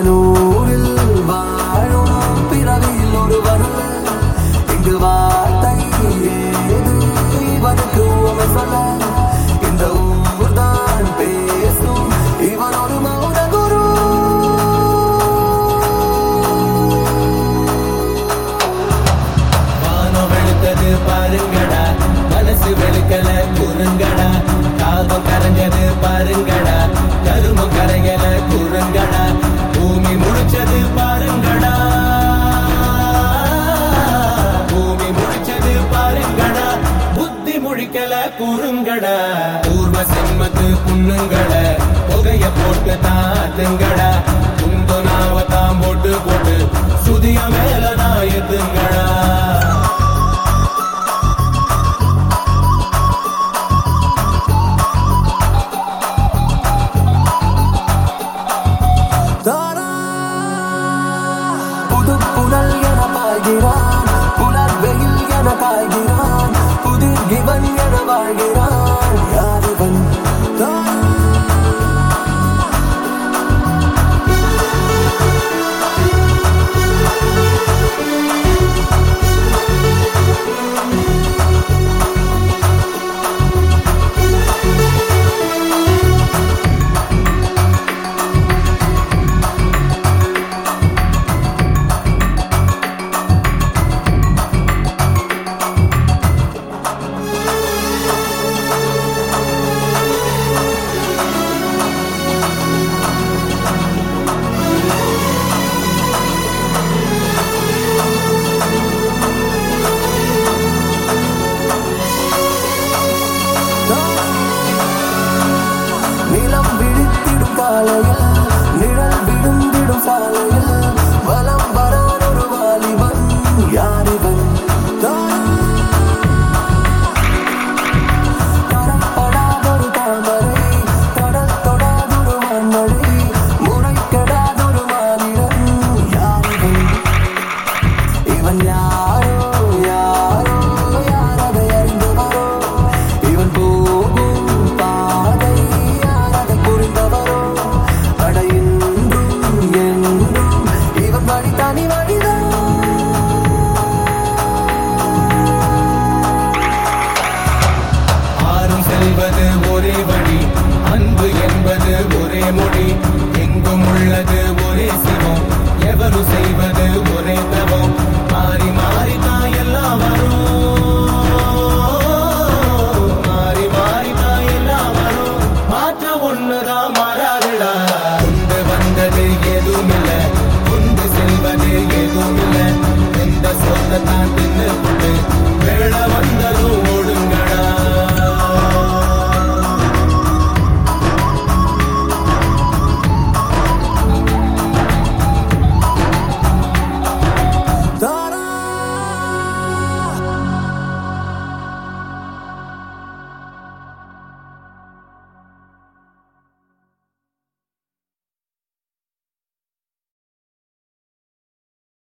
இவனூரில் வாழும் பிறவியில் ஒருவன் இங்கு வார்த்தை ஏது இவனுக்கு உமை சொல்ல இந்த ஊர்தான் பேசும் இவன் ஒரு மௌன குரு வானம் வெளுத்தது பாருங்கடா மனசு வெளுக்கல குறுங்கடா காகம் கரைஞ்சது பாருங்கடா கருமம் கரையல குறுங்கடா பூமி முடிச்சது பாருங்கடா பூமி முடிச்சது பாருங்கடா புத்தி முழிக்கல குறுங்கடா பூர்வ செம்மத்து புண்ணுங்கள புகைய போட்டு தாத்துங்கடா குந்து நாவத்தான் போட்டு போட்டு சுதிய மேல நான் எத்துங்கடா தாரா புது புனல் என பாய்கிறான் புலர் வெயில் என காய்கிறான் புதிர் இவன் என வாழ்கிறான் யாரிவன் தாரா நிலம் விழித்திடும் காலையில் நிழல் விழுந்திடும் சாலையில்